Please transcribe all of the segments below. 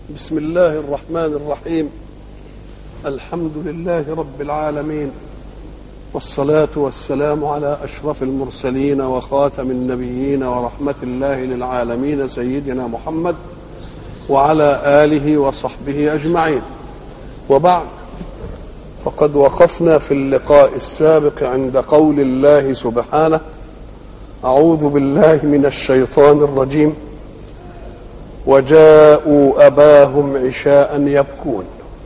بسم الله الرحمن الرحيم الحمد لله رب العالمين والصلاة والسلام على أشرف المرسلين وخاتم النبيين ورحمة الله للعالمين سيدنا محمد وعلى آله وصحبه أجمعين وبعد فقد وقفنا في اللقاء السابق عند قول الله سبحانه أعوذ بالله من الشيطان الرجيم وجاءوا أباهم عشاء يبكون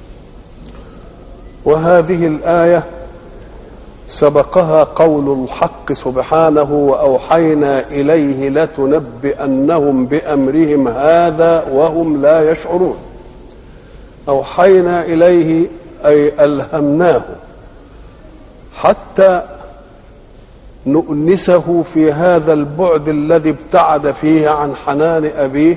وهذه الآية سبقها قول الحق سبحانه وأوحينا إليه لتنبئنهم بأمرهم هذا وهم لا يشعرون أوحينا إليه أي ألهمناه حتى نؤنسه في هذا البعد الذي ابتعد فيه عن حنان أبيه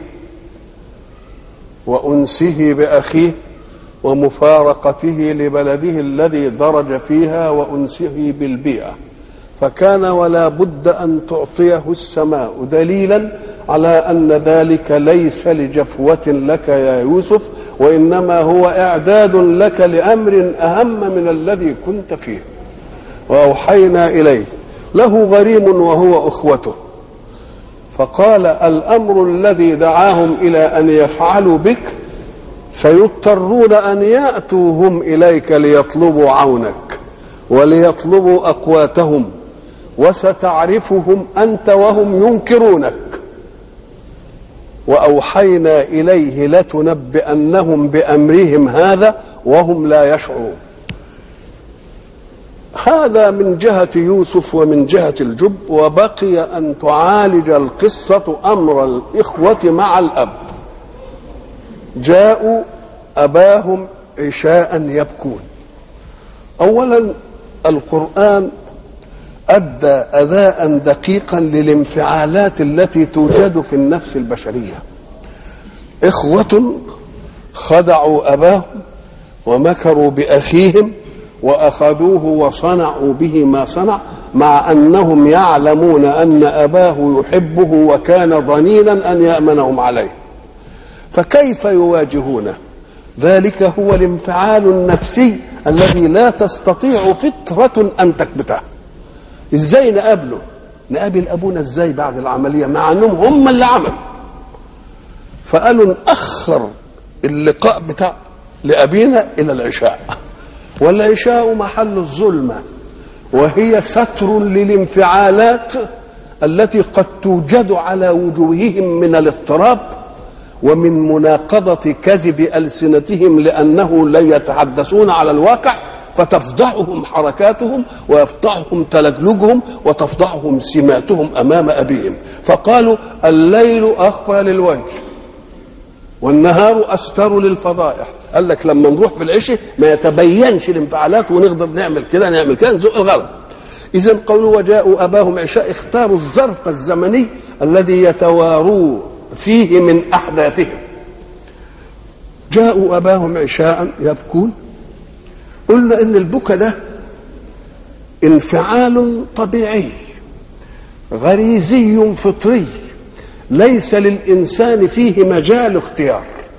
وأنسه بأخيه ومفارقته لبلده الذي درج فيها وأنسه بالبيئة فكان ولا بد أن تعطيه السماء دليلا على أن ذلك ليس لجفوة لك يا يوسف وإنما هو إعداد لك لأمر أهم من الذي كنت فيه وأوحينا إليه له غريم وهو أخوته فقال الأمر الذي دعاهم إلى أن يفعلوا بك سيضطرون أن يأتوا هم إليك ليطلبوا عونك وليطلبوا أقواتهم وستعرفهم أنت وهم ينكرونك وأوحينا إليه لتنبئنهم بأمرهم هذا وهم لا يشعرون هذا من جهة يوسف ومن جهة الجب وبقي أن تعالج القصة أمر الإخوة مع الأب جاءوا أباهم عشاء يبكون أولا القرآن أدى أداء دقيقا للانفعالات التي توجد في النفس البشرية إخوة خدعوا أباهم ومكروا بأخيهم واخذوه وصنعوا به ما صنع مع انهم يعلمون ان اباه يحبه وكان ضنينا ان يامنهم عليه فكيف يواجهونه ذلك هو الانفعال النفسي الذي لا تستطيع فطره ان تكبته ازاي نقابله نقابل ابونا ازاي بعد العمليه مع انهم هم اللي عملوا فقالوا ناخر اللقاء بتاع لابينا الى العشاء والعشاء محل الظلمة وهي ستر للانفعالات التي قد توجد على وجوههم من الاضطراب ومن مناقضة كذب ألسنتهم لأنه لا يتحدثون على الواقع فتفضحهم حركاتهم ويفضحهم تلجلجهم وتفضحهم سماتهم أمام أبيهم فقالوا الليل أخفى للوجه والنهار أستر للفضائح قال لك لما نروح في العشاء ما يتبينش الانفعالات ونقدر نعمل كده نعمل كده نزق الغلط اذا قالوا وجاءوا اباهم عشاء اختاروا الظرف الزمني الذي يتواروا فيه من احداثهم جاءوا اباهم عشاء يبكون قلنا ان البكا ده انفعال طبيعي غريزي فطري ليس للانسان فيه مجال اختيار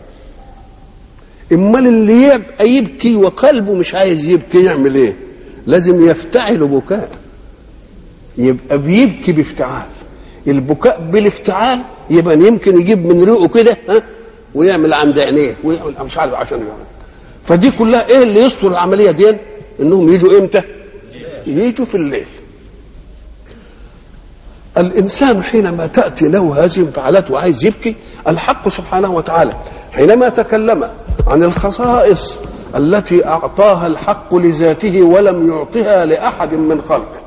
امال اللي يبقى يبكي وقلبه مش عايز يبكي يعمل ايه لازم يفتعل بكاء يبقى بيبكي بافتعال البكاء بالافتعال يبقى يمكن يجيب من ريقه كده ها ويعمل عند عينيه ويعمل مش عارف عشان يعمل فدي كلها ايه اللي يستر العمليه دي انهم يجوا امتى يجوا في الليل الانسان حينما تاتي له هذه الانفعالات وعايز يبكي الحق سبحانه وتعالى حينما تكلم عن الخصائص التي اعطاها الحق لذاته ولم يعطها لاحد من خلقه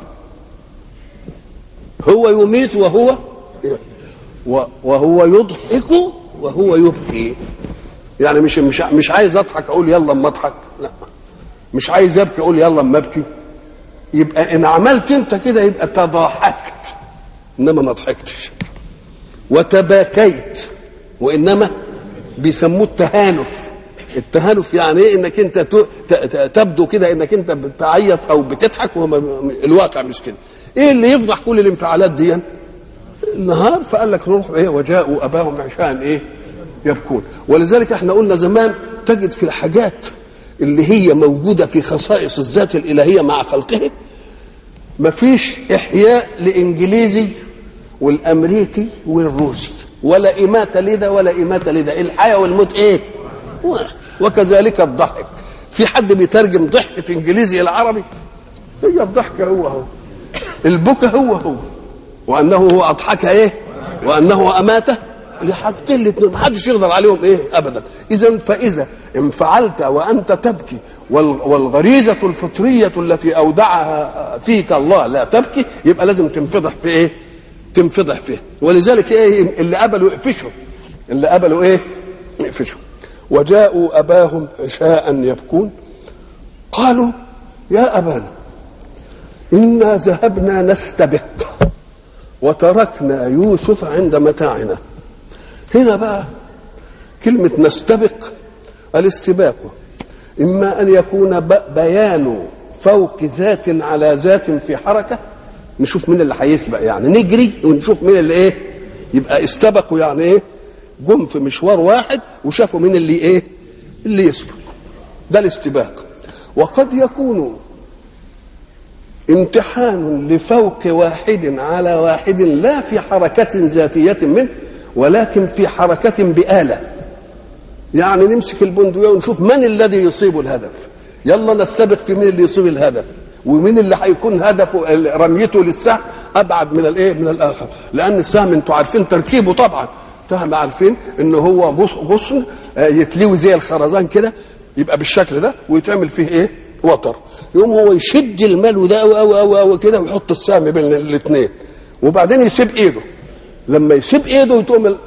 هو يميت وهو وهو يضحك وهو يبكي يعني مش مش مش عايز اضحك اقول يلا اما اضحك لا مش عايز ابكي اقول يلا اما ابكي يبقى ان عملت انت كده يبقى تضاحكت انما ما ضحكتش وتباكيت وانما بيسموه التهانف التهانف يعني ايه انك انت تبدو كده انك انت بتعيط او بتضحك الواقع مش كده ايه اللي يفضح كل الانفعالات دي النهار فقال لك نروح ايه وجاءوا اباهم عشاء ايه يبكون ولذلك احنا قلنا زمان تجد في الحاجات اللي هي موجوده في خصائص الذات الالهيه مع خلقه مفيش احياء لانجليزي والامريكي والروسي ولا اماته لده ولا اماته لده الحياه والموت ايه وكذلك الضحك في حد بيترجم ضحكه انجليزي الى عربي هي الضحكه هو هو البكا هو هو وانه هو اضحك ايه وانه اماته لحاجتين الاثنين ما حدش يقدر عليهم ايه ابدا اذا فاذا ان فعلت وانت تبكي والغريزه الفطريه التي اودعها فيك الله لا تبكي يبقى لازم تنفضح في ايه تنفضح فيه ولذلك ايه اللي قبلوا يقفشوا اللي قبلوا ايه يقفشوا وجاءوا اباهم عشاء يبكون قالوا يا ابانا انا ذهبنا نستبق وتركنا يوسف عند متاعنا هنا بقى كلمة نستبق الاستباق إما أن يكون بيان فوق ذات على ذات في حركة نشوف مين اللي هيسبق يعني نجري ونشوف مين اللي ايه يبقى استبقوا يعني ايه جم في مشوار واحد وشافوا مين اللي ايه اللي يسبق ده الاستباق وقد يكون امتحان لفوق واحد على واحد لا في حركة ذاتية منه ولكن في حركة بآلة يعني نمسك البندقية ونشوف من الذي يصيب الهدف يلا نستبق في مين اللي يصيب الهدف ومين اللي هيكون هدفه رميته للسهم ابعد من الايه من الاخر لان السهم انتوا عارفين تركيبه طبعا سهم عارفين ان هو غصن يتلوي زي الخرزان كده يبقى بالشكل ده ويتعمل فيه ايه وتر يقوم هو يشد الملو ده او او او, أو كده ويحط السهم بين الاثنين وبعدين يسيب ايده لما يسيب ايده تقوم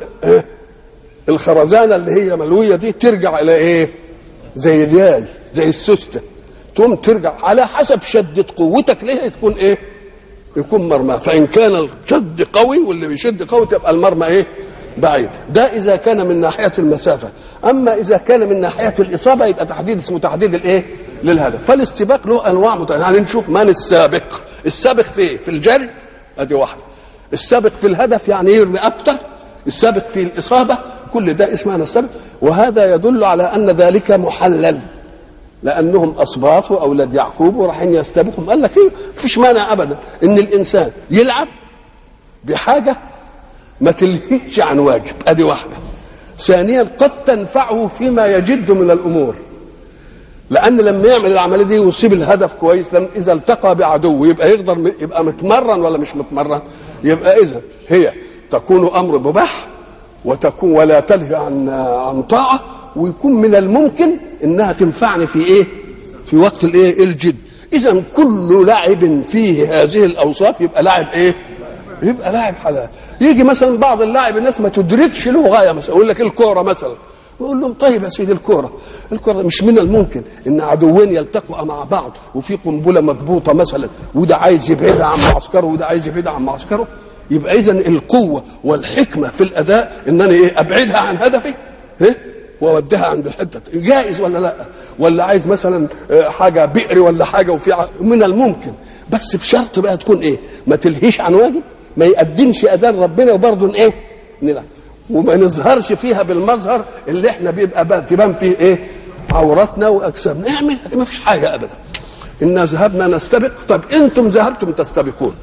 الخرزانه اللي هي ملويه دي ترجع الى ايه زي الياي زي السوسته تقوم ترجع على حسب شدة قوتك ليها تكون ايه يكون مرمى فإن كان الشد قوي واللي بيشد قوي تبقى المرمى ايه بعيد ده إذا كان من ناحية المسافة أما إذا كان من ناحية الإصابة يبقى تحديد اسمه تحديد الإيه للهدف فالاستباق له أنواع متعددة يعني نشوف من السابق السابق في إيه في الجري أدي واحدة السابق في الهدف يعني يرمي أكتر السابق في الإصابة كل ده اسمه السابق وهذا يدل على أن ذلك محلل لانهم اصباط واولاد يعقوب ورايحين يستبقوا قال لك ايه مفيش مانع ابدا ان الانسان يلعب بحاجه ما تلهيش عن واجب ادي واحده ثانيا قد تنفعه فيما يجد من الامور لان لما يعمل العمليه دي ويصيب الهدف كويس لما اذا التقى بعدو يبقى يقدر يبقى متمرن ولا مش متمرن يبقى اذا هي تكون امر مباح وتكون ولا تلهي عن عن طاعه ويكون من الممكن انها تنفعني في ايه في وقت الايه الجد اذا كل لاعب فيه هذه الاوصاف يبقى لاعب ايه يبقى لاعب حلال يجي مثلا بعض اللاعب الناس ما تدركش له غايه مثلا يقول لك الكوره مثلا نقول لهم طيب يا سيدي الكوره الكوره مش من الممكن ان عدوين يلتقوا مع بعض وفي قنبله مضبوطه مثلا وده عايز يبعدها عن معسكره وده عايز يبعدها عن معسكره يبقى اذا القوه والحكمه في الاداء ان انا ايه ابعدها عن هدفي إيه؟ واوديها عند الحته جائز ولا لا ولا عايز مثلا حاجه بئر ولا حاجه وفي من الممكن بس بشرط بقى تكون ايه ما تلهيش عن واجب ما يقدمش اذان ربنا وبرضه ايه نلعب وما نظهرش فيها بالمظهر اللي احنا بيبقى تبان فيه ايه عوراتنا واجسامنا نعمل ما فيش حاجه ابدا انا ذهبنا نستبق طب انتم ذهبتم تستبقون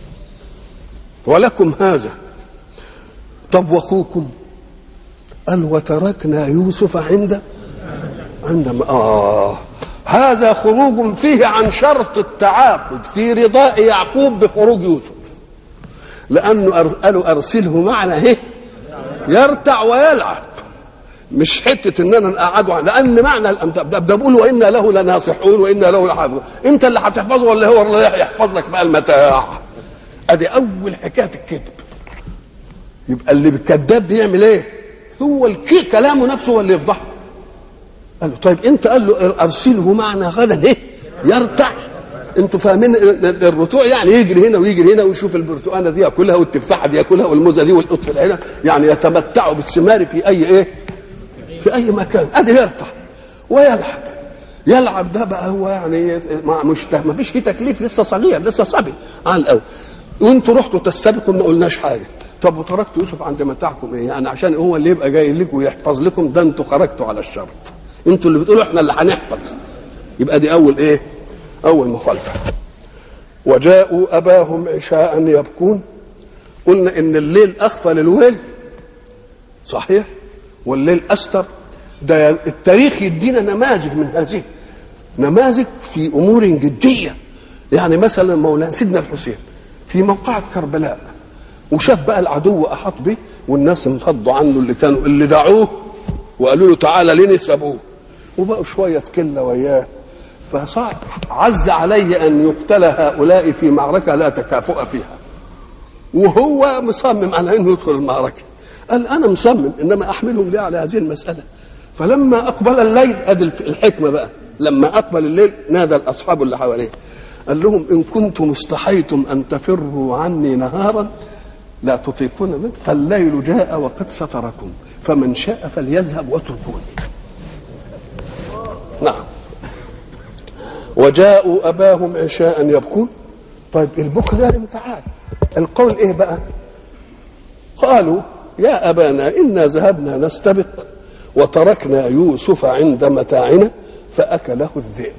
ولكم هذا طب واخوكم قال وتركنا يوسف عند عند آه هذا خروج فيه عن شرط التعاقد في رضاء يعقوب بخروج يوسف لأنه قالوا أرسله معنا اهي يرتع ويلعب مش حتة إن أنا نقعده لأن معنى ده, ده بقول وإنا له لناصحون وإنا له لحافظون أنت اللي هتحفظه ولا هو اللي يحفظ لك بقى المتاع أدي أول حكاية في الكذب يبقى اللي الكذاب بيعمل إيه؟ هو الكي كلامه نفسه هو اللي يفضحه قال له طيب انت قال له ارسله معنا غدا ايه يرتع انتوا فاهمين الرتوع يعني يجري هنا ويجري هنا ويشوف البرتقانه دي ياكلها والتفاحه دي ياكلها والموزه دي والقط في العنب يعني يتمتعوا بالثمار في اي ايه في اي مكان ادي يرتع ويلعب يلعب ده بقى هو يعني مش ما فيش فيه تكليف لسه صغير لسه صبي على الاول وانتوا رحتوا تستبقوا ما قلناش حاجه طب وتركت يوسف عند متاعكم ايه يعني عشان هو اللي يبقى جاي لكم ويحفظ لكم ده انتوا خرجتوا على الشرط انتوا اللي بتقولوا احنا اللي هنحفظ يبقى دي اول ايه اول مخالفه وجاءوا اباهم عشاء يبكون قلنا ان الليل اخفى للويل صحيح والليل استر ده التاريخ يدينا نماذج من هذه نماذج في امور جديه يعني مثلا مولانا سيدنا الحسين في موقعة كربلاء وشاف بقى العدو احاط به والناس انفضوا عنه اللي كانوا اللي دعوه وقالوا له تعالى لين سابوه وبقوا شويه كله وياه فصعب عز علي ان يقتل هؤلاء في معركه لا تكافؤ فيها وهو مصمم على انه يدخل المعركه قال انا مصمم انما احملهم ليه على هذه المساله فلما اقبل الليل ادي الحكمه بقى لما اقبل الليل نادى الاصحاب اللي حواليه قال لهم ان كنتم استحيتم ان تفروا عني نهارا لا تطيقون منه فالليل جاء وقد ستركم فمن شاء فليذهب واتركوني نعم وجاءوا اباهم عشاء يبكون طيب البكر ده انفعال القول ايه بقى قالوا يا ابانا انا ذهبنا نستبق وتركنا يوسف عند متاعنا فاكله الذئب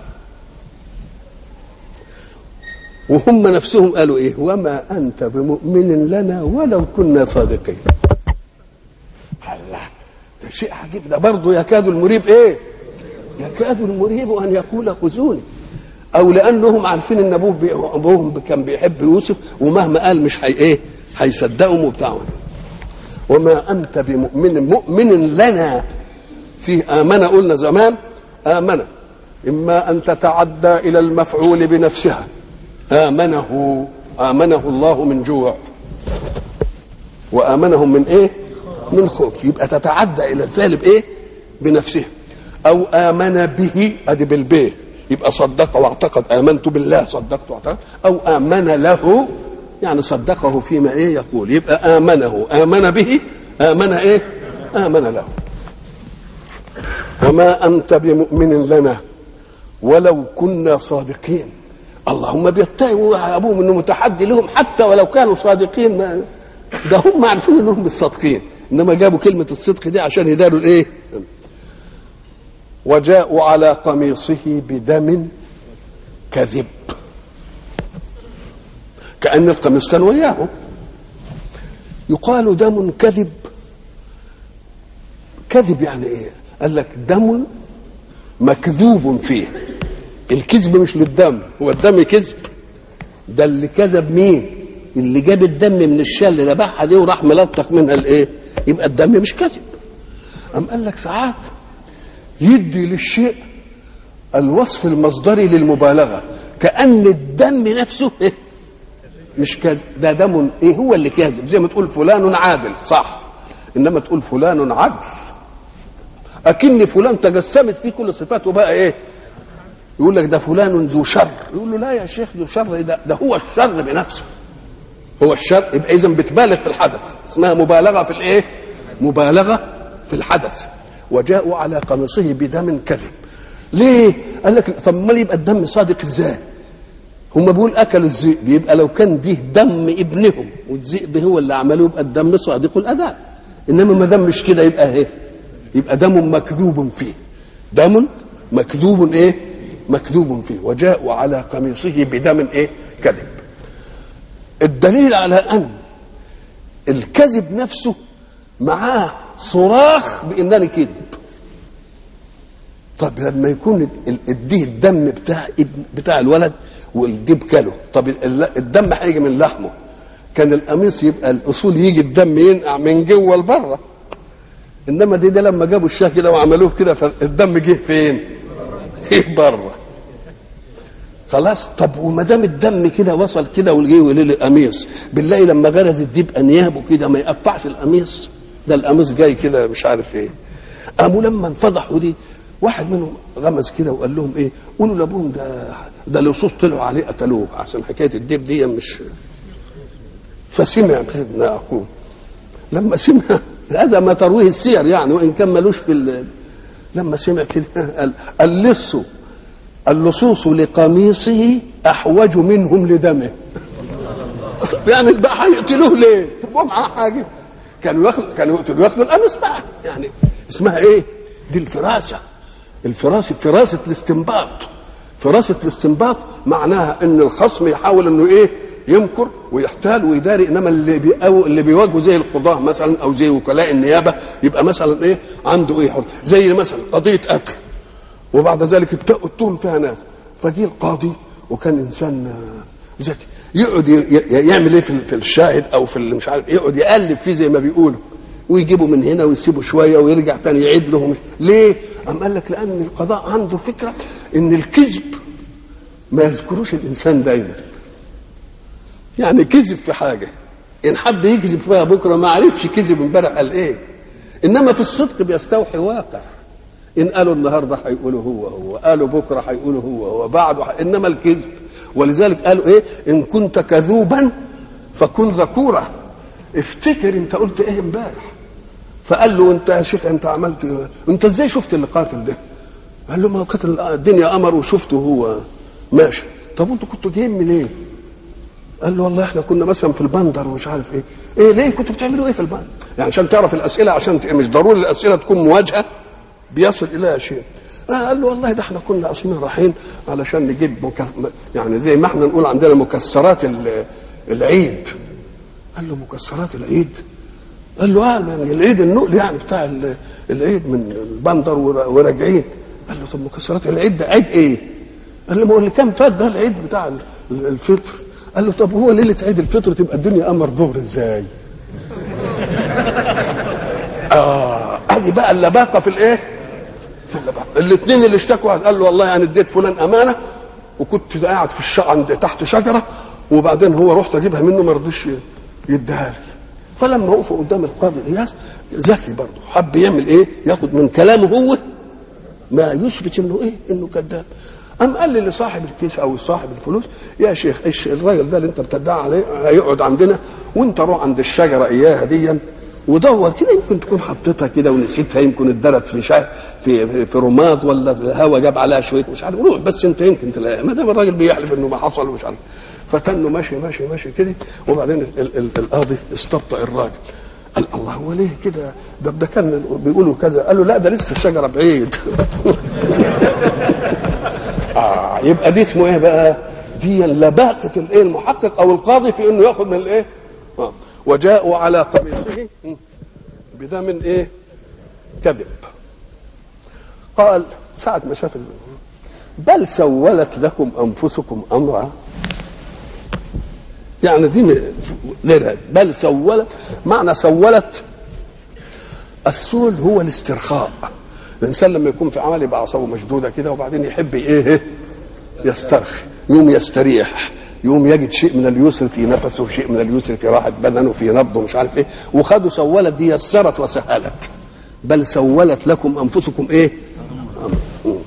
وهم نفسهم قالوا ايه وما انت بمؤمن لنا ولو كنا صادقين الله ده شيء عجيب ده برضه يكاد المريب ايه يكاد المريب ان يقول خذوني او لانهم عارفين ان ابوه بي... ابوهم كان بيحب يوسف ومهما قال مش هي ايه هيصدقهم وبتاع وما انت بمؤمن مؤمن لنا في امن قلنا زمان امن اما ان تتعدى الى المفعول بنفسها امنه امنه الله من جوع وامنهم من ايه من خوف يبقى تتعدى الى الفعل بايه بنفسها او امن به ادي بالبيه يبقى صدق واعتقد امنت بالله صدقت واعتقد او امن له يعني صدقه فيما ايه يقول يبقى امنه امن به امن ايه امن له وما انت بمؤمن لنا ولو كنا صادقين اللهم بيتهموا ابوهم انه متحدي لهم حتى ولو كانوا صادقين ما ده هم عارفين انهم مش صادقين انما جابوا كلمه الصدق دي عشان يداروا الايه وجاءوا على قميصه بدم كذب كأن القميص كان وياهم يقال دم كذب كذب يعني ايه قال لك دم مكذوب فيه الكذب مش للدم هو الدم كذب ده اللي كذب مين اللي جاب الدم من الشال اللي ذبحها دي وراح ملطخ منها الايه يبقى الدم مش كذب أم قال لك ساعات يدي للشيء الوصف المصدري للمبالغة كأن الدم نفسه إيه؟ مش كذب ده دم ايه هو اللي كاذب زي ما تقول فلان عادل صح انما تقول فلان عدل اكن فلان تجسمت فيه كل صفاته بقى ايه يقول لك ده فلان ذو شر يقول له لا يا شيخ ذو شر ده, ده هو الشر بنفسه هو الشر يبقى اذا بتبالغ في الحدث اسمها مبالغه في الايه مبالغه في الحدث وجاءوا على قميصه بدم كذب ليه قال لك طب امال يبقى الدم صادق ازاي هم بيقول اكلوا الذئب يبقى لو كان دي دم ابنهم والذئب هو اللي عمله يبقى الدم صادق الاداء انما ما دام مش كده يبقى ايه يبقى دم مكذوب فيه دم مكذوب ايه مكذوب فيه وجاءوا على قميصه بدم ايه كذب الدليل على ان الكذب نفسه معاه صراخ بانني كذب طب لما يكون اديه الدم بتاع ابن بتاع الولد والجيب كله طب الدم هيجي من لحمه كان القميص يبقى الاصول يجي الدم ينقع من جوه لبره انما دي ده لما جابوا الشاه كده وعملوه كده فالدم جه فين؟ جه بره خلاص طب وما دام الدم كده وصل كده وجه وليل القميص بالله لما غرز الديب انيابه كده ما يقطعش القميص ده القميص جاي كده مش عارف ايه قاموا لما انفضحوا دي واحد منهم غمز كده وقال لهم ايه قولوا لابوهم ده ده اللصوص طلعوا عليه قتلوه عشان حكايه الديب دي مش فسمع سيدنا اخوه لما سمع هذا ما ترويه السير يعني وان كان ملوش في ال... لما سمع كده قال اللص اللصوص لقميصه احوج منهم لدمه يعني بقى هيقتلوه ليه؟ طب هو معاه حاجه كانوا ياخدوا كانوا يقتلوا ياخدوا القميص بقى يعني اسمها ايه؟ دي الفراسه الفراسه فراسه الاستنباط فراسه الاستنباط معناها ان الخصم يحاول انه ايه؟ يمكر ويحتال ويداري انما اللي بي أو اللي بيواجهه زي القضاه مثلا او زي وكلاء النيابه يبقى مثلا ايه؟ عنده ايه حر زي مثلا قضيه قتل وبعد ذلك التهم فيها ناس فجي القاضي وكان انسان ذكي يقعد يعمل ايه في الشاهد او في مش عارف يقعد يقلب فيه زي ما بيقولوا ويجيبه من هنا ويسيبه شويه ويرجع تاني يعيد له ليه؟ قام قال لك لان القضاء عنده فكره ان الكذب ما يذكروش الانسان دايما يعني كذب في حاجه ان حب يكذب فيها بكره ما عرفش كذب امبارح قال ايه انما في الصدق بيستوحي واقع ان قالوا النهارده هيقولوا هو هو قالوا بكره هيقولوا هو هو بعده ح... انما الكذب ولذلك قالوا ايه ان كنت كذوبا فكن ذكورا افتكر انت قلت ايه امبارح فقال له انت يا شيخ انت عملت ايه انت ازاي شفت اللي قاتل ده قال له ما هو كانت الدنيا قمر وشفته هو ماشي طب انتوا كنتوا جايين منين قال له والله احنا كنا مثلا في البندر ومش عارف ايه ايه ليه كنتوا بتعملوا ايه في البندر يعني عشان تعرف الاسئله عشان مش ضروري الاسئله تكون مواجهه بيصل اليها شيء آه قال له والله ده احنا كنا اصلا رايحين علشان نجيب مك... يعني زي ما احنا نقول عندنا مكسرات العيد قال له مكسرات العيد قال له اه يعني العيد النقل يعني بتاع العيد من البندر وراجعين قال له طب مكسرات العيد ده عيد ايه؟ قال له ما هو اللي كان فات ده العيد بتاع الفطر قال له طب هو ليله عيد الفطر تبقى الدنيا قمر ظهر ازاي؟ اه ادي بقى اللباقه في الايه؟ في اللباقه الاثنين اللي اشتكوا قال له والله انا اديت فلان امانه وكنت قاعد في الشقه عند تحت شجره وبعدين هو رحت اجيبها منه ما رضيش يديها لي فلما وقفوا قدام القاضي الياس ذكي برضه حب يعمل ايه؟ ياخد من كلامه هو ما يثبت انه ايه؟ انه كذاب أم قال لي لصاحب الكيس أو صاحب الفلوس يا شيخ إيش الراجل ده اللي أنت بتدعي عليه هيقعد عندنا وأنت روح عند الشجرة إياها ديا ودور كده يمكن تكون حطيتها كده ونسيتها يمكن اتدرت في شا... في في رماد ولا في الهواء جاب عليها شويه مش عارف روح بس انت يمكن تلاقيها ما دام الراجل بيحلف انه ما حصل ومش عارف فتنه ماشي ماشي ماشي كده وبعدين ال ال القاضي استبطأ الراجل قال الله هو ليه كده ده ده كان بيقولوا كذا قال له لا ده لسه الشجره بعيد آه يبقى دي اسمه ايه بقى؟ دي لباقة الايه المحقق او القاضي في انه ياخذ من الايه؟ آه. وجاءوا على قميصه بدم ايه؟ كذب. قال ساعة ما شاف بل سولت لكم انفسكم امرا يعني دي غير بل سولت معنى سولت السول هو الاسترخاء الانسان لما يكون في عمل يبقى اعصابه مشدوده كده وبعدين يحب ايه يسترخي يوم يستريح يوم يجد شيء من اليسر في نفسه وشيء من اليسر في راحه بدنه في نبضه مش عارف ايه وخدوا سولت دي يسرت وسهلت بل سولت لكم انفسكم ايه أمر.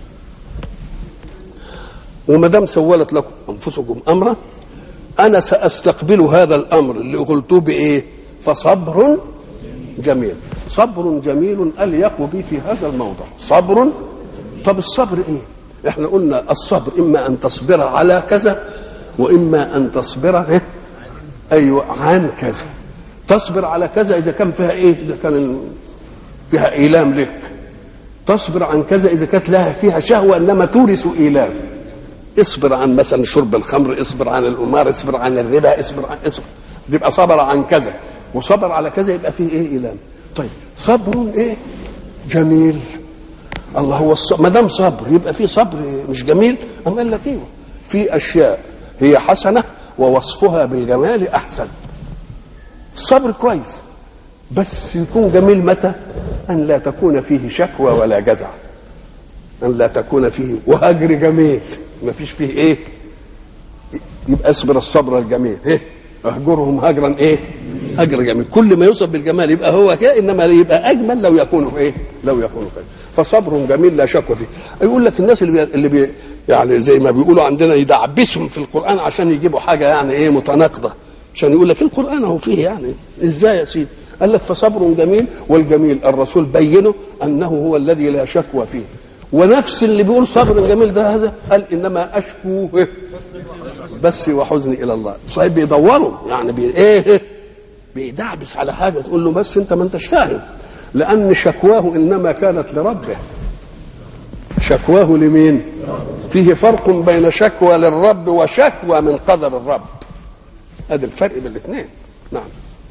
وما دام سولت لكم انفسكم امرا انا ساستقبل هذا الامر اللي قلته بايه فصبر جميل صبر جميل اليق بي في هذا الموضع صبر طب الصبر ايه احنا قلنا الصبر اما ان تصبر على كذا واما ان تصبر إيه؟ ايوه عن كذا تصبر على كذا اذا كان فيها ايه اذا كان فيها ايلام لك تصبر عن كذا اذا كانت لها فيها شهوه انما تورث ايلام اصبر عن مثلا شرب الخمر اصبر عن الامار اصبر عن الربا اصبر عن اصبر يبقى صبر عن كذا وصبر على كذا يبقى فيه ايه ايلام طيب صبر ايه جميل الله هو الصبر ما دام صبر يبقى في صبر مش جميل أم قال لك ايوه في اشياء هي حسنه ووصفها بالجمال احسن الصبر كويس بس يكون جميل متى ان لا تكون فيه شكوى ولا جزع ان لا تكون فيه وهجر جميل ما فيش فيه ايه يبقى اصبر الصبر الجميل ايه اهجرهم هجرا ايه هجر جميل كل ما يوصف بالجمال يبقى هو كده انما يبقى اجمل لو يكون ايه لو يكون كده فصبر جميل لا شك فيه يقول لك الناس اللي بي اللي بي يعني زي ما بيقولوا عندنا يدعبسهم في القران عشان يجيبوا حاجه يعني ايه متناقضه عشان يقول لك القران هو فيه يعني ازاي يا سيدي قال لك فصبر جميل والجميل الرسول بينه انه هو الذي لا شكوى فيه ونفس اللي بيقول صبر جميل ده هذا قال انما اشكو إيه؟ بس وحزني الى الله صحيح بيدوروا يعني بي ايه بيدعبس على حاجه تقول له بس انت ما انتش فاهم لان شكواه انما كانت لربه شكواه لمين فيه فرق بين شكوى للرب وشكوى من قدر الرب هذا الفرق بين الاثنين نعم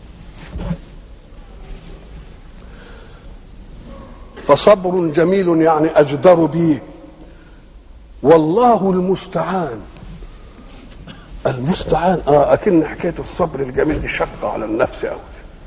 فصبر جميل يعني اجدر به والله المستعان المستعان اه اكن حكايه الصبر الجميل دي شقه على النفس قوي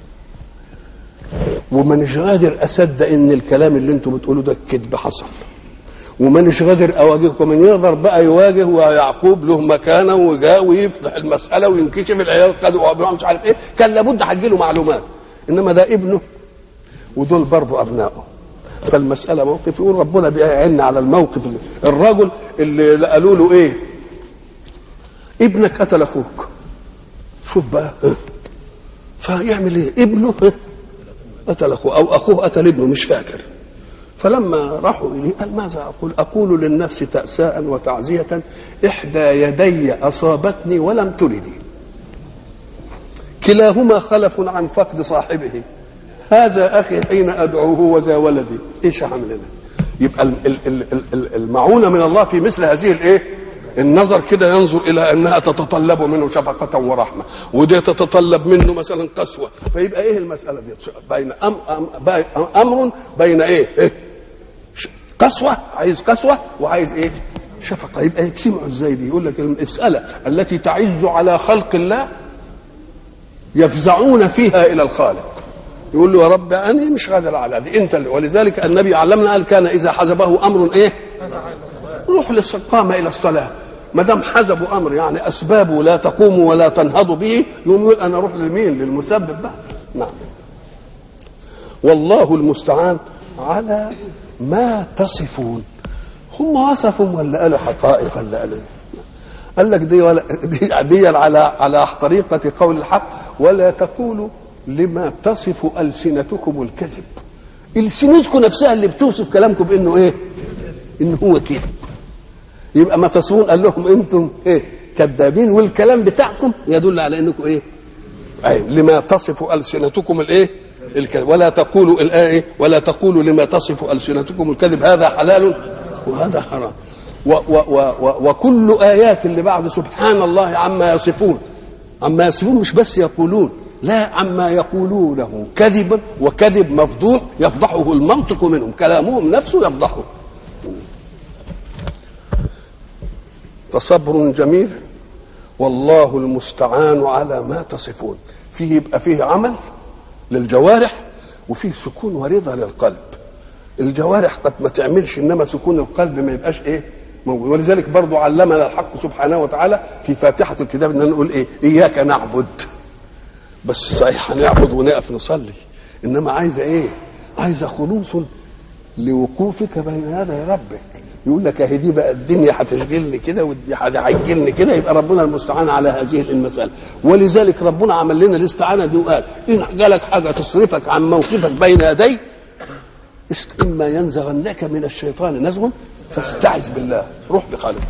ومانيش قادر اصدق ان الكلام اللي انتم بتقولوه ده كذب حصل ومانيش قادر اواجهكم من يقدر بقى يواجه ويعقوب له مكانه وجاء ويفضح المساله وينكشف العيال خدوا مش عارف ايه كان لابد هتجي له معلومات انما ده ابنه ودول برضه ابنائه فالمساله موقف يقول ربنا بيعن على الموقف الرجل اللي قالوا له ايه ابنك قتل اخوك شوف بقى فيعمل ايه ابنه قتل اخوه او اخوه قتل ابنه مش فاكر فلما راحوا اليه قال ماذا اقول اقول للنفس تاساء وتعزيه احدى يدي اصابتني ولم تردي كلاهما خلف عن فقد صاحبه هذا اخي حين ادعوه وذا ولدي ايش اعمل لنا يبقى المعونه من الله في مثل هذه الايه النظر كده ينظر الى انها تتطلب منه شفقه ورحمه ودي تتطلب منه مثلا قسوه فيبقى ايه المساله دي بين أم أم امر بين ايه, إيه؟ قسوه عايز قسوه وعايز ايه شفقه يبقى يجتمعوا ازاي دي يقول لك المساله التي تعز على خلق الله يفزعون فيها الى الخالق يقول له يا رب انا مش قادر على دي انت اللي ولذلك النبي علمنا قال كان اذا حزبه امر ايه روح للقامة الى الصلاه ما دام حزبوا امر يعني اسبابه لا تقوم ولا تنهض به يقوم يقول انا اروح لمين للمسبب بقى نعم والله المستعان على ما تصفون هم وصفوا ولا قالوا حقائق ولا قالوا قال لك دي ولا دي, دي على على طريقه قول الحق ولا تقولوا لما تصف ألسنتكم الكذب ألسنتكم نفسها اللي بتوصف كلامكم بأنه إيه إن هو كذب يبقى ما تصفون قال لهم أنتم إيه كذابين والكلام بتاعكم يدل على أنكم إيه أي لما تصف ألسنتكم الإيه الكذب ولا تقولوا الآية ولا تقولوا لما تصف ألسنتكم الكذب هذا حلال وهذا حرام و و و و وكل آيات اللي بعد سبحان الله عما يصفون عما يصفون مش بس يقولون لا عما يقولونه كذبا وكذب مفضوح يفضحه المنطق منهم كلامهم نفسه يفضحه فصبر جميل والله المستعان على ما تصفون فيه يبقى فيه عمل للجوارح وفيه سكون ورضا للقلب الجوارح قد ما تعملش انما سكون القلب ما يبقاش ايه موجود ولذلك برضو علمنا الحق سبحانه وتعالى في فاتحه الكتاب ان نقول ايه اياك نعبد بس صحيح هنعبد ونقف نصلي انما عايزه ايه عايزه خلوص لوقوفك بين يدي ربك يقول لك اهي دي بقى الدنيا هتشغلني كده ودي هتعجلني كده يبقى ربنا المستعان على هذه المساله ولذلك ربنا عمل لنا الاستعانه دي وقال ان جالك حاجه تصرفك عن موقفك بين يدي اما ينزغنك من الشيطان نزغ فاستعذ بالله روح لخالقك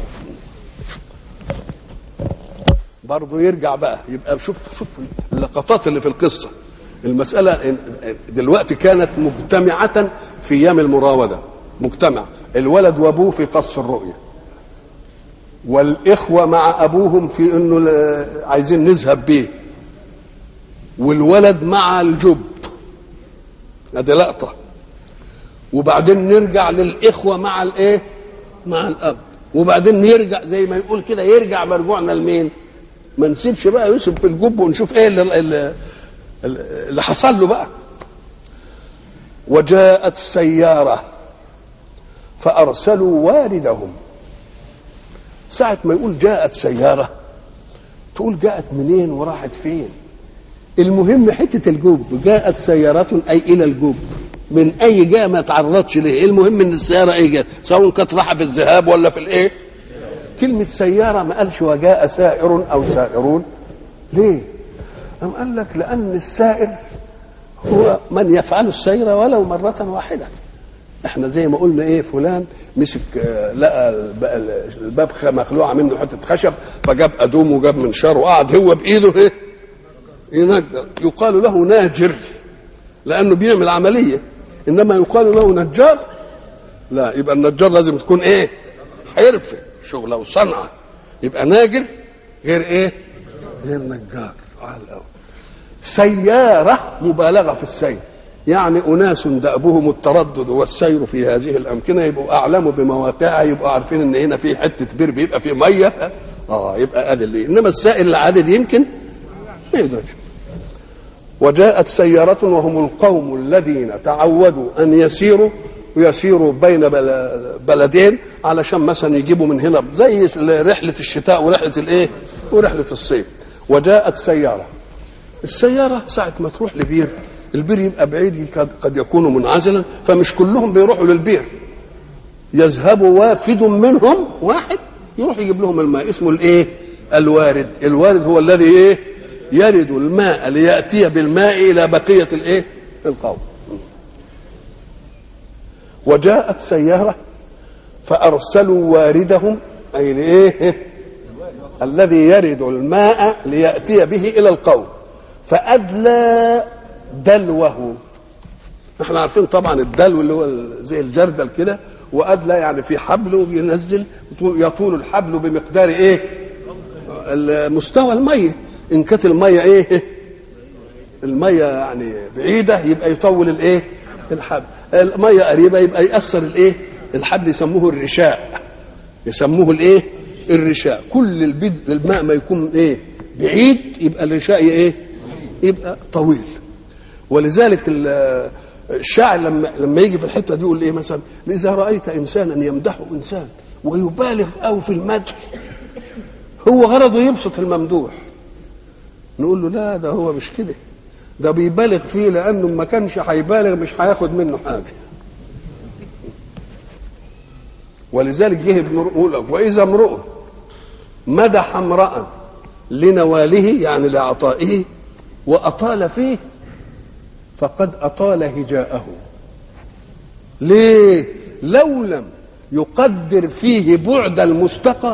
برضه يرجع بقى يبقى شوف شوف اللقطات اللي في القصه المساله دلوقتي كانت مجتمعه في ايام المراوده مجتمع الولد وابوه في قص الرؤيه والاخوه مع ابوهم في انه عايزين نذهب بيه والولد مع الجب ادي لقطه وبعدين نرجع للاخوه مع الايه مع الاب وبعدين نرجع زي ما يقول كده يرجع مرجوعنا لمين ما نسيبش بقى يوسف في الجب ونشوف ايه اللي, اللي, اللي حصل له بقى وجاءت سيارة فأرسلوا واردهم ساعة ما يقول جاءت سيارة تقول جاءت منين وراحت فين المهم حتة الجب جاءت سيارة أي إلى الجب من أي جهة ما تعرضش ليه المهم إن السيارة أي جهة سواء كانت رايحة في الذهاب ولا في الإيه كلمة سيارة ما قالش وجاء سائر أو سائرون ليه؟ أم قال لك لأن السائر هو من يفعل السير ولو مرة واحدة احنا زي ما قلنا ايه فلان مسك آه، لقى الب- الباب خ- مخلوعه منه حته خشب فجاب ادوم وجاب منشار وقعد هو بايده ايه ينجر يقال له ناجر لانه بيعمل عمليه انما يقال له نجار لا يبقى النجار لازم تكون ايه حرفه شغله وصنعه يبقى ناجر غير ايه غير نجار على الأول. سيارة مبالغة في السير يعني أناس دأبهم التردد والسير في هذه الأمكنة يبقوا أعلموا بمواقعها يبقوا عارفين إن هنا في حتة بير بيبقى فيه مية ف... آه يبقى هذا اللي إنما السائل العادي يمكن ما يدركش وجاءت سيارة وهم القوم الذين تعودوا أن يسيروا ويسيروا بين بل- بلدين علشان مثلا يجيبوا من هنا زي رحلة الشتاء ورحلة الإيه؟ ورحلة الصيف وجاءت سيارة السيارة ساعة ما تروح لبير البير يبقى بعيد قد, قد يكون منعزلا فمش كلهم بيروحوا للبير يذهب وافد منهم واحد يروح يجيب لهم الماء اسمه الايه الوارد الوارد هو الذي ايه يرد الماء لياتي بالماء الى بقيه الايه القوم وجاءت سياره فارسلوا واردهم اي لايه الذي يرد الماء لياتي به الى القوم فادلى دلوه احنا عارفين طبعا الدلو اللي هو زي الجردل كده وادلى يعني في حبل وبينزل يطول- يطول الحبل بمقدار ايه مستوى الميه ان كانت الميه ايه الميه يعني بعيده يبقى يطول الايه الحبل الميه قريبه يبقى ياثر الايه الحبل يسموه الرشاء يسموه الايه الرشاء كل البد الماء ما يكون ايه بعيد يبقى الرشاء ايه يبقى طويل ولذلك ال- الشاعر لما لما يجي في الحته دي يقول ايه مثلا اذا رايت انسانا يمدحه انسان ويبالغ او في المدح هو غرضه يبسط الممدوح نقول له لا ده هو مش كده ده بيبالغ فيه لانه ما كانش هيبالغ مش هياخد منه حاجه ولذلك جه ابن يقول لك واذا امرؤ مدح امرأ لنواله يعني لعطائه وأطال فيه فقد أطال هجاءه ليه لو لم يقدر فيه بعد المستقى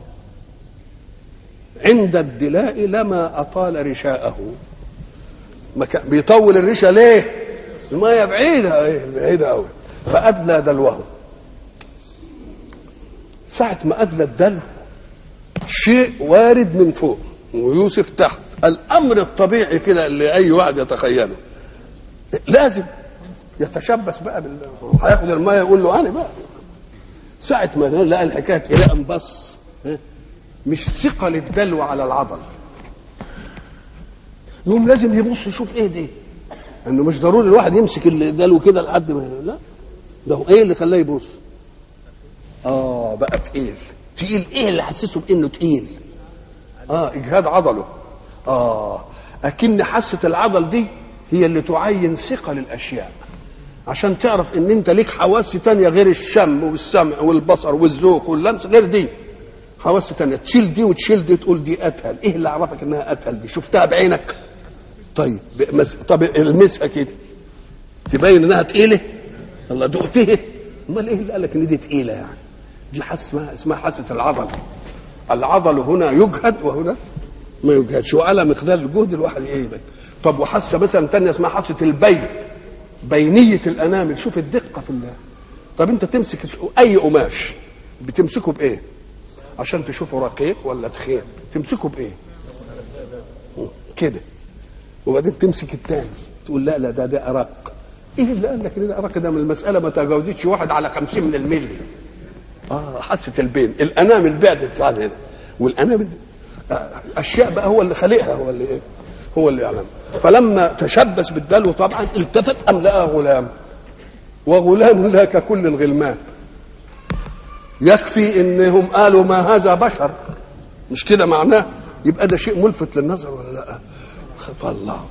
عند الدلاء لما أطال رشاءه ما كان- بيطول الرشا ليه المية بعيدة إيه، بعيدة أوي فأدلى دلوه ساعة ما أدلى الدلو شيء وارد من فوق ويوسف تحت الامر الطبيعي كده اللي اي واحد يتخيله لازم يتشبث بقى بال هياخد الميه يقول له انا بقى ساعة ما لقى الحكاية إلى أن بص ها؟ مش ثقل الدلو على العضل يقوم لازم يبص يشوف ايه دي انه مش ضروري الواحد يمسك الدلو كده لحد ما لا ده هو ايه اللي خلاه يبص اه بقى تقيل تقيل ايه اللي حسسه بانه تقيل اه اجهاد عضله اه اكن حاسه العضل دي هي اللي تعين ثقل الاشياء عشان تعرف ان انت ليك حواس تانية غير الشم والسمع والبصر والذوق واللمس غير دي حواس تانية تشيل دي وتشيل دي تقول دي اتهل ايه اللي عرفك انها اتهل دي شفتها بعينك طيب بمس... طب المسها كده تبين انها تقيله الله دقتها امال ايه اللي قال لك ان دي تقيله يعني دي حاسه اسمها اسمها حاسه العضل العضل هنا يجهد وهنا ما يجهدش وعلى مقدار الجهد الواحد يقبل طب وحاسه مثلا تانية اسمها حاسه البين بينيه الانامل شوف الدقه في الله طب انت تمسك اي قماش بتمسكه بايه عشان تشوفه رقيق ولا تخين تمسكه بايه كده وبعدين تمسك التاني تقول لا لا ده ده ارق ايه اللي قال لك ان ده ارق ده من المساله ما تجاوزتش واحد على خمسين من الملي اه حاسه البين الانامل بعدت عن هنا والانامل آه، اشياء بقى هو اللي خالقها هو اللي ايه هو اللي يعلم فلما تشبث بالدلو طبعا التفت ام لقى غلام وغلام لا ككل الغلمان يكفي انهم قالوا ما هذا بشر مش كده معناه يبقى ده شيء ملفت للنظر ولا لا خطا الله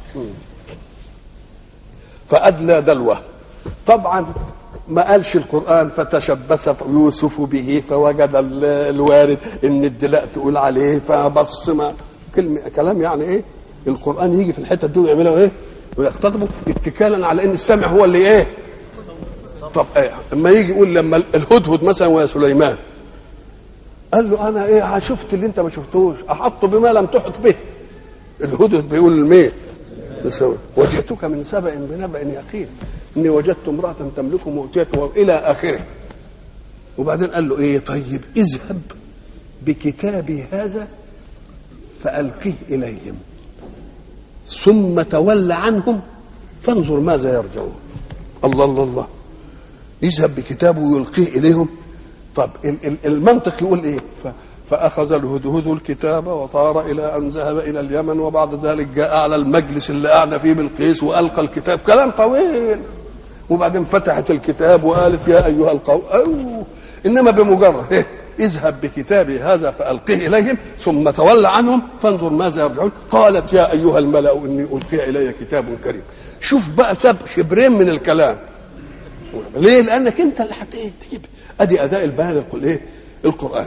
فادلى دلوه طبعا ما قالش القرآن فتشبث يوسف به فوجد ال- الوارد إن الدلاء تقول عليه فبص ما كلمة كلام يعني إيه؟ القرآن يجي في الحتة دي ويعملوا إيه؟ ويختطبوا اتكالا على إن السامع هو اللي إيه؟ طب ايه اما يجي يقول لما الهدهد مثلا ويا سليمان قال له انا ايه شفت اللي انت ما شفتوش احط بما لم تحط به الهدهد بيقول لمين وجئتك من سبأ بنبأ يقين اني وجدت امرأة تملكهم وأوتيت الى اخره وبعدين قال له ايه طيب اذهب بكتابي هذا فألقيه إليهم ثم تول عنهم فانظر ماذا يرجعون الله الله الله يذهب بكتابه ويلقيه إليهم طب المنطق يقول إيه فأخذ الهدهد الكتاب وطار إلى أن ذهب إلى اليمن وبعد ذلك جاء على المجلس اللي قاعد فيه بالقيس وألقى الكتاب كلام طويل وبعدين فتحت الكتاب وقالت يا أيها القوم أوه. إنما بمجرد إيه اذهب بكتابي هذا فألقه إليهم ثم تول عنهم فانظر ماذا يرجعون قالت يا أيها الملأ إني ألقي إلي كتاب كريم شوف بقى ساب شبرين من الكلام ليه لأنك أنت اللي هتجيب أدي أداء البيان إيه القرآن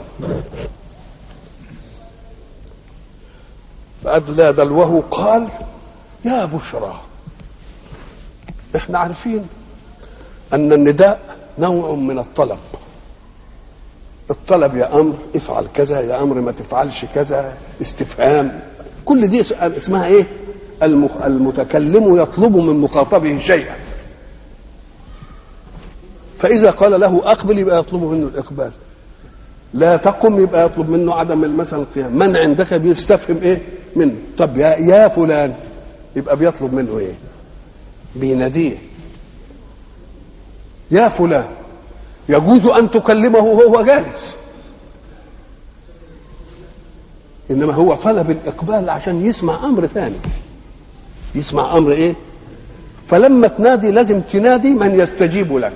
فأدلى دلوه قال يا بشرى احنا عارفين أن النداء نوع من الطلب الطلب يا امر افعل كذا يا امر ما تفعلش كذا استفهام كل دي اسمها ايه المخ... المتكلم يطلب من مخاطبه شيئا فاذا قال له اقبل يبقى يطلب منه الاقبال لا تقم يبقى يطلب منه عدم مثلا القيام من عندك بيستفهم ايه منه طب يا يا فلان يبقى بيطلب منه ايه بيناديه يا فلان يجوز ان تكلمه وهو جالس انما هو طلب الاقبال عشان يسمع امر ثاني يسمع امر ايه فلما تنادي لازم تنادي من يستجيب لك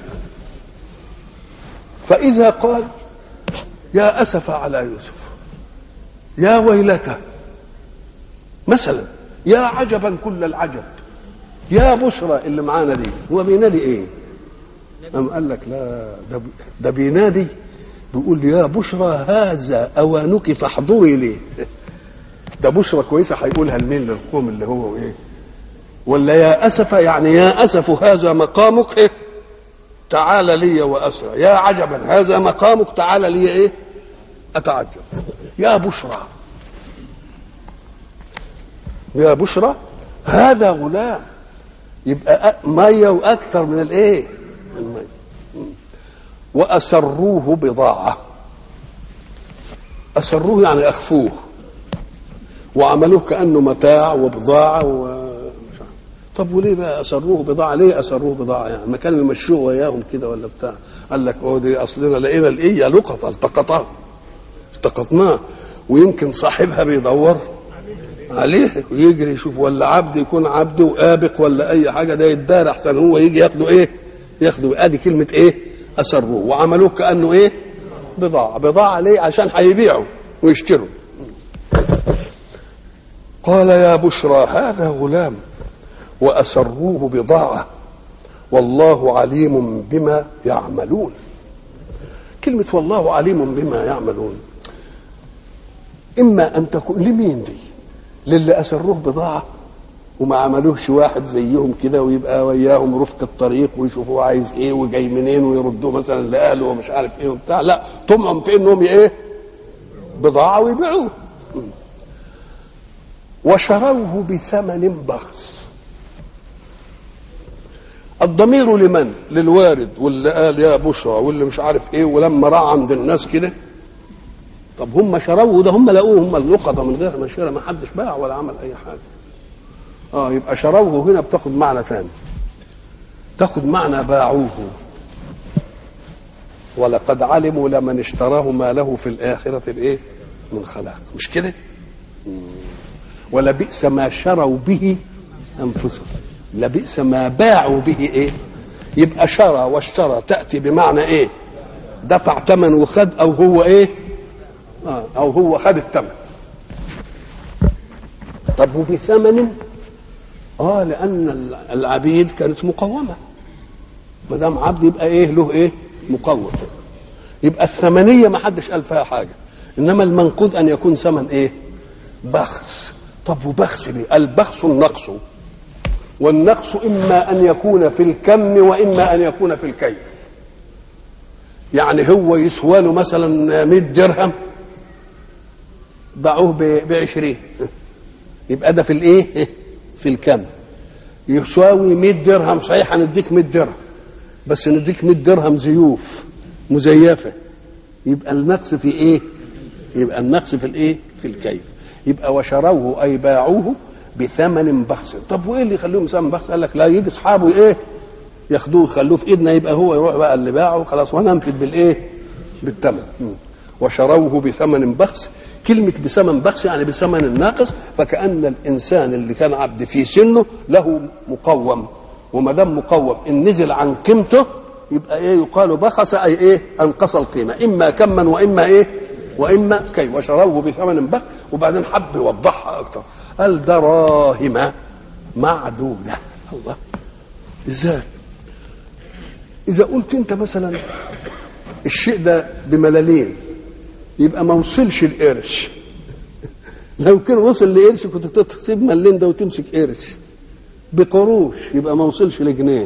فاذا قال يا اسف على يوسف يا ويلته مثلا يا عجبا كل العجب يا بشرى اللي معانا دي هو بينادي ايه أم قال لك لا ده, ده بينادي بيقول يا بشرى هذا أوانك فاحضري ليه ده بشرى كويسة هيقولها لمين للقوم اللي هو إيه ولا يا أسف يعني يا أسف هذا مقامك إيه تعال لي وأسرى يا عجبا هذا مقامك تعال لي إيه أتعجب يا بشرى يا بشرى هذا غلام يبقى مية وأكثر من الإيه المية وأسروه بضاعة أسروه يعني أخفوه وعملوه كأنه متاع وبضاعة و... طب وليه بقى أسروه بضاعة ليه أسروه بضاعة يعني ما كانوا يمشوه وياهم كده ولا بتاع قال لك أوه دي أصلنا لقينا الإيه لقطة التقطها التقطناه ويمكن صاحبها بيدور عليه ويجري يشوف ولا عبد يكون عبد وآبق ولا أي حاجة ده يتدار أحسن هو يجي ياخده إيه ياخدوا ادي كلمه ايه اسروه وعملوه كانه ايه بضاعه بضاعه ليه عشان هيبيعوا ويشتروا قال يا بشرى هذا غلام واسروه بضاعه والله عليم بما يعملون كلمه والله عليم بما يعملون اما ان تكون لمين دي للي اسروه بضاعه وما عملوهش واحد زيهم كده ويبقى وياهم رفق الطريق ويشوفوه عايز ايه وجاي منين ويردوه مثلا لاهله ومش عارف ايه وبتاع لا طمعهم في انهم ايه بضاعه ويبيعوه وشروه بثمن بخس الضمير لمن للوارد واللي قال يا بشرى واللي مش عارف ايه ولما راى عند الناس كده طب هم شروه ده هم لقوه هم اللقطه من غير ما شرى ما حدش باع ولا عمل اي حاجه اه يبقى شروه هنا بتاخد معنى ثاني تاخد معنى باعوه ولقد علموا لمن اشتراه ما له في الآخرة الإيه؟ من خلاق مش كده؟ ولبئس ما شروا به أنفسهم لبئس ما باعوا به إيه؟ يبقى شرى واشترى تأتي بمعنى إيه؟ دفع ثمن وخد أو هو إيه؟ آه أو هو خد الثمن طب وبثمن اه لان العبيد كانت مقومه ما دام عبد يبقى ايه له ايه مقوم يبقى الثمنيه ما حدش قال فيها حاجه انما المنقود ان يكون ثمن ايه بخس طب وبخس ليه البخس النقص والنقص اما ان يكون في الكم واما ان يكون في الكيف يعني هو يسوى له مثلا 100 درهم باعوه ب 20 يبقى ده في الايه؟ في الكم يساوي 100 درهم صحيح هنديك 100 درهم بس نديك 100 درهم زيوف مزيفه يبقى النقص في ايه؟ يبقى النقص في الايه؟ في الكيف يبقى وشروه اي باعوه بثمن بخس طب وايه اللي يخليهم ثمن بخس؟ قال لك لا يجي اصحابه ايه؟ ياخدوه يخلوه في ايدنا يبقى هو يروح بقى اللي باعه خلاص وانا انفذ بالايه؟ بالثمن وشروه بثمن بخس كلمة بثمن بخس يعني بثمن ناقص فكأن الإنسان اللي كان عبد في سنه له مقوم وما دام مقوم إن نزل عن قيمته يبقى إيه يقال بخس أي إيه أنقص القيمة إما كما وإما إيه وإما كي وشروه بثمن بخس وبعدين حب يوضحها أكتر قال دراهم معدودة الله إزاي إذا قلت أنت مثلا الشيء ده بملالين يبقى ما وصلش القرش لو كان وصل لقرش كنت تسيب ملين ده وتمسك قرش بقروش يبقى ما وصلش لجنيه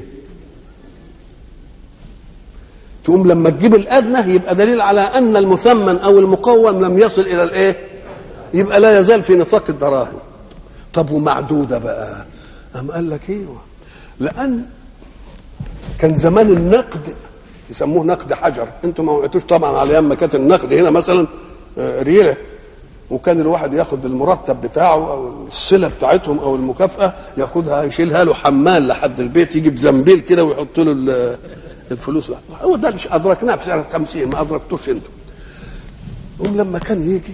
تقوم لما تجيب الادنى يبقى دليل على ان المثمن او المقوم لم يصل الى الايه يبقى لا يزال في نطاق الدراهم طب ومعدوده بقى أم قال لك ايوه لان كان زمان النقد يسموه نقد حجر انتم ما وقعتوش طبعا على ايام ما كانت النقد هنا مثلا رياله وكان الواحد ياخد المرتب بتاعه او الصله بتاعتهم او المكافاه ياخدها يشيلها له حمال لحد البيت يجيب زنبيل كده ويحط له الفلوس هو ده اللي ادركناه في سنه 50 ما ادركتوش انتم هم لما كان يجي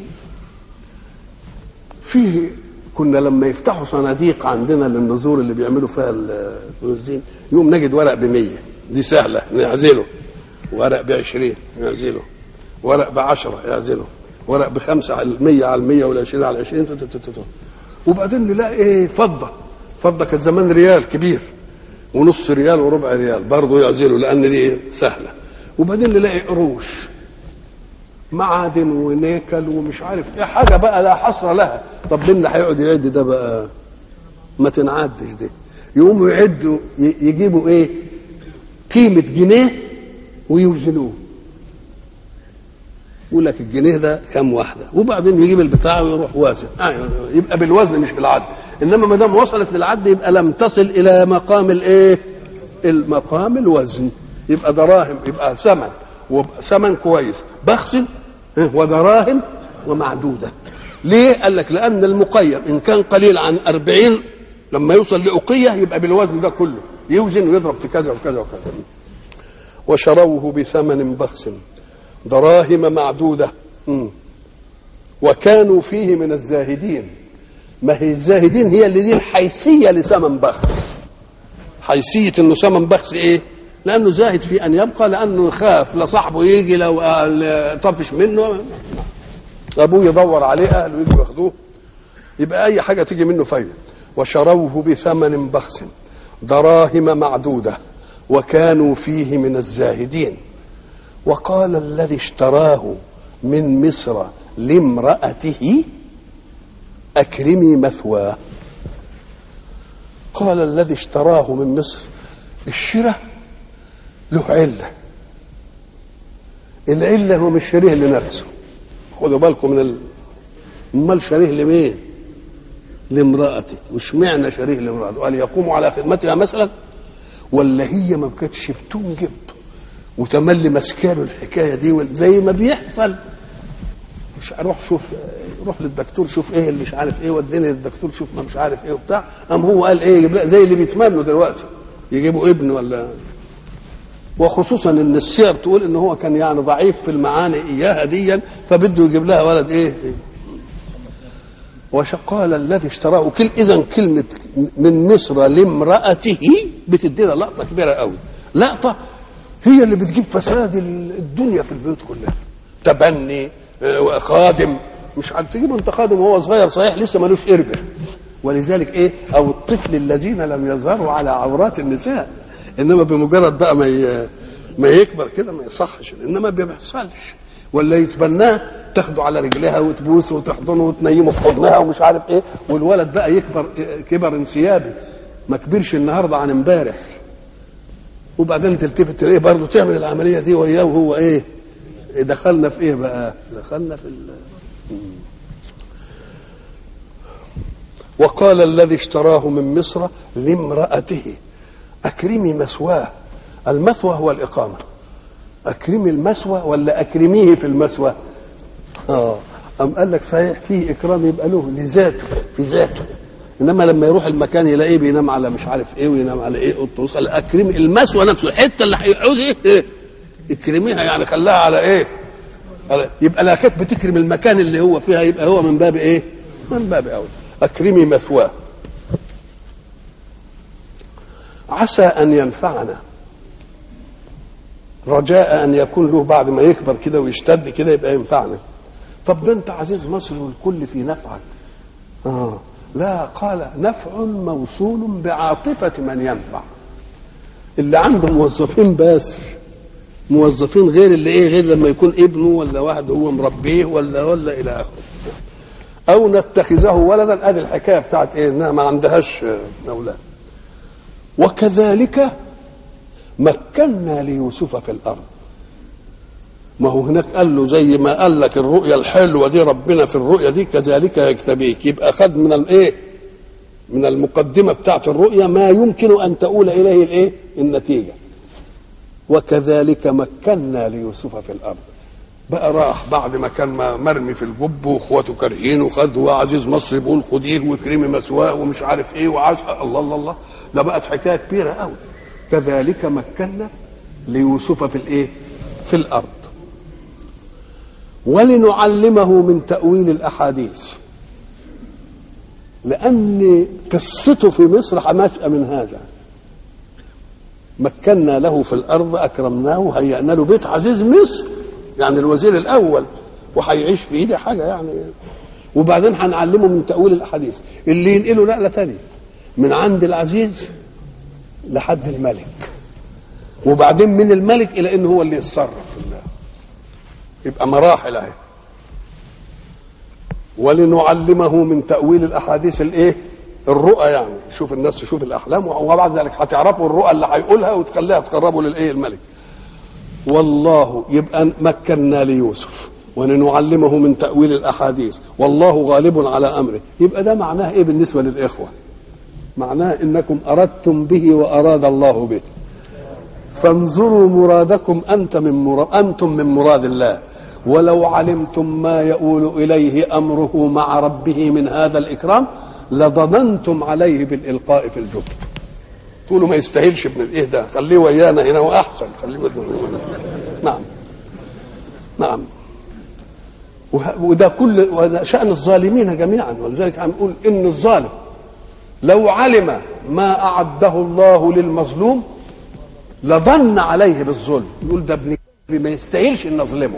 فيه كنا لما يفتحوا صناديق عندنا للنزور اللي بيعملوا فيها الفلوس دي يوم نجد ورق ب 100 دي سهله نعزله ورق ب 20 يعزله ورق ب 10 يعزله ورق بخمسة على المية على المية والعشرين على العشرين وبعدين نلاقي ايه فضة فضة كانت زمان ريال كبير ونص ريال وربع ريال برضه يعزلوا لأن دي سهلة وبعدين نلاقي قروش معادن ونيكل ومش عارف ايه حاجة بقى لا حصر لها طب مين اللي هيقعد يعد ده بقى ما تنعدش ده يقوموا يعدوا يجيبوا ايه قيمة جنيه ويوزنوه يقول لك الجنيه ده كام واحده وبعدين يجيب البتاع ويروح وازن آه يبقى بالوزن مش بالعد انما ما دام وصلت للعد يبقى لم تصل الى مقام الايه المقام الوزن يبقى دراهم يبقى ثمن وثمن كويس بخس ودراهم ومعدوده ليه قال لك لان المقيم ان كان قليل عن أربعين لما يوصل لأقية يبقى بالوزن ده كله يوزن ويضرب في كذا وكذا وكذا وشروه بثمن بخس دراهم معدودة وكانوا فيه من الزاهدين ما هي الزاهدين هي اللي دي الحيثية لثمن بخس حيثية انه ثمن بخس ايه لانه زاهد في ان يبقى لانه يخاف لصاحبه يجي لو طفش منه ابوه يدور عليه اهله يجوا ياخدوه يبقى اي حاجه تيجي منه فايده وشروه بثمن بخس دراهم معدوده وكانوا فيه من الزاهدين وقال الذي اشتراه من مصر لامرأته أكرمي مثواه قال الذي اشتراه من مصر الشراء له علة العلة هو مش شريه لنفسه خدوا بالكم من ال... امال شريه لمين لامرأته وش معنى شريه لامرأته قال يقوم على خدمتها مثلا ولا هي ما كانتش بتنجب وتملي ماسكاله الحكايه دي زي ما بيحصل مش روح شوف روح للدكتور شوف ايه اللي مش عارف ايه وديني للدكتور شوف ما مش عارف ايه وبتاع قام هو قال ايه يجيب زي اللي بيتمنوا دلوقتي يجيبوا ابن ولا وخصوصا ان السير تقول ان هو كان يعني ضعيف في المعاني اياها ديا فبده يجيب لها ولد ايه وقال الذي اشتراه كل اذا كلمه من مصر لامراته بتدينا لقطه كبيره قوي لقطه هي اللي بتجيب فساد الدنيا في البيوت كلها تبني خادم مش عارف تجيب انت خادم وهو صغير صحيح لسه ملوش قربه ولذلك ايه او الطفل الذين لم يظهروا على عورات النساء انما بمجرد بقى ما ما يكبر كده ما يصحش انما ما بيحصلش ولا يتبناه تاخده على رجلها وتبوسه وتحضنه وتنيمه في حضنها ومش عارف ايه والولد بقى يكبر كبر انسيابي ما كبرش النهارده عن امبارح وبعدين تلتفت تلاقيه برضه تعمل العمليه دي وياه وهو ايه دخلنا في ايه بقى دخلنا في ال... وقال الذي اشتراه من مصر لامرأته أكرمي مثواه المثوى هو الإقامة أكرمي المثوى ولا أكرميه في المثوى آه أم قال لك صحيح فيه إكرام يبقى له لذاته في ذاته إنما لما يروح المكان يلاقيه بينام على مش عارف إيه وينام على إيه قط قال أكرمي المثوى نفسه الحتة اللي هيقعد إيه, إيه اكرميها يعني خلاها على إيه على يبقى لا كانت بتكرم المكان اللي هو فيها يبقى هو من باب إيه من باب أولى أكرمي مثواه عسى أن ينفعنا رجاء أن يكون له بعد ما يكبر كده ويشتد كده يبقى ينفعنا طب ده أنت عزيز مصر والكل في نفعك آه لا قال نفع موصول بعاطفة من ينفع اللي عنده موظفين بس موظفين غير اللي ايه غير لما يكون ابنه ولا واحد هو مربيه ولا ولا الى اخره او نتخذه ولدا ادي الحكايه بتاعت ايه انها ما عندهاش اولاد وكذلك مكنا ليوسف في الارض ما هو هناك قال له زي ما قال لك الرؤيا الحلوه دي ربنا في الرؤيا دي كذلك يجتبيك يبقى خد من الايه من المقدمه بتاعت الرؤيا ما يمكن ان تؤول اليه الايه النتيجه وكذلك مكنا ليوسف في الارض بقى راح بعد ما كان مرمي في الجب واخواته كارهينه وخد وعزيز مصر بيقول خديه واكرمي مثواه ومش عارف ايه وعاش الله الله الله ده بقت حكايه كبيره قوي كذلك مكنا ليوسف في الايه في الارض ولنعلمه من تاويل الاحاديث لان قصته في مصر حماشة من هذا مكنا له في الارض اكرمناه هيأنا له بيت عزيز مصر يعني الوزير الاول وهيعيش فيه دي حاجه يعني وبعدين هنعلمه من تاويل الاحاديث اللي ينقله نقله ثانيه من عند العزيز لحد الملك وبعدين من الملك الى انه هو اللي يتصرف في الله يبقى مراحل اهي ولنعلمه من تاويل الاحاديث الايه الرؤى يعني شوف الناس تشوف الاحلام وبعد ذلك هتعرفوا الرؤى اللي هيقولها وتخليها تقربوا للايه الملك والله يبقى مكنا ليوسف ولنعلمه من تأويل الأحاديث والله غالب على أمره يبقى ده معناه إيه بالنسبة للإخوة معناه إنكم أردتم به وأراد الله به فانظروا مرادكم أنت من مراد أنتم من مراد الله ولو علمتم ما يؤول إليه أمره مع ربه من هذا الإكرام لضننتم عليه بالإلقاء في الجب تقولوا ما يستاهلش ابن الايه ده خليه ويانا هنا واحسن خليه نعم نعم وده كل وده شأن الظالمين جميعا ولذلك عم نقول إن الظالم لو علم ما أعده الله للمظلوم لظن عليه بالظلم يقول ده ابن ما يستاهلش ان نظلمه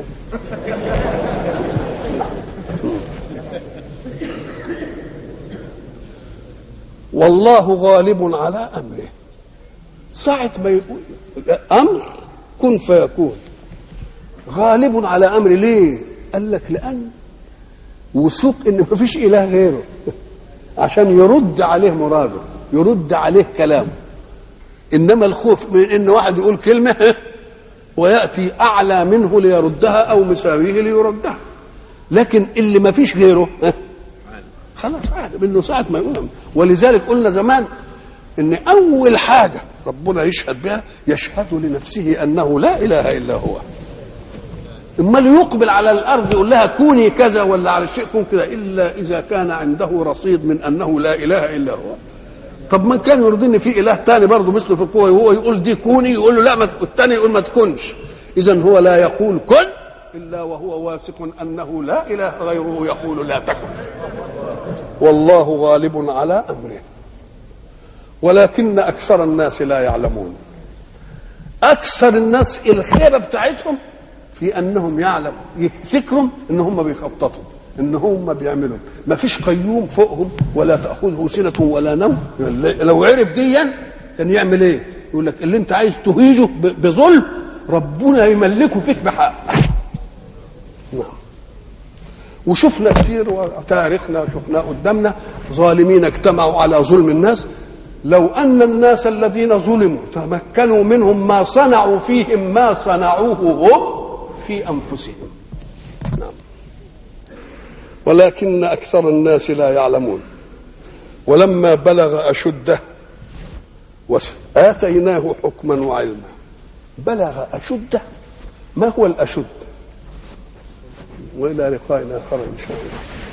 والله غالب على امره ساعة ما يقول امر كن فيكون غالب على امر ليه؟ قال لك لان وثوق ان ما فيش اله غيره عشان يرد عليه مراده يرد عليه كلامه انما الخوف من ان واحد يقول كلمه وياتي اعلى منه ليردها او مساويه ليردها لكن اللي ما فيش غيره خلاص عالم انه ساعه ما يقول ولذلك قلنا زمان ان اول حاجه ربنا يشهد بها يشهد لنفسه انه لا اله الا هو امال يقبل على الارض يقول لها كوني كذا ولا على الشيء كون كذا الا اذا كان عنده رصيد من انه لا اله الا هو طب ما كان يريد ان في اله تاني برضه مثله في القوه وهو يقول دي كوني يقول له لا ما الثاني يقول ما تكونش اذا هو لا يقول كن الا وهو واثق انه لا اله غيره يقول لا تكن والله غالب على امره ولكن اكثر الناس لا يعلمون اكثر الناس الخيبه بتاعتهم في انهم يعلم يفتكروا ان هم بيخططوا ان هم بيعملوا ما فيش قيوم فوقهم ولا تاخذه سنه ولا نوم لو عرف ديا كان يعمل ايه يقول لك اللي انت عايز تهيجه بظلم ربنا يملكه فيك بحق نعم وشفنا كتير وتاريخنا شفناه قدامنا ظالمين اجتمعوا على ظلم الناس لو أن الناس الذين ظلموا تمكنوا منهم ما صنعوا فيهم ما صنعوه هم في أنفسهم نعم ولكن أكثر الناس لا يعلمون ولما بلغ أشده آتيناه حكما وعلما بلغ أشده ما هو الأشد وإلى لقاء آخر إن شاء الله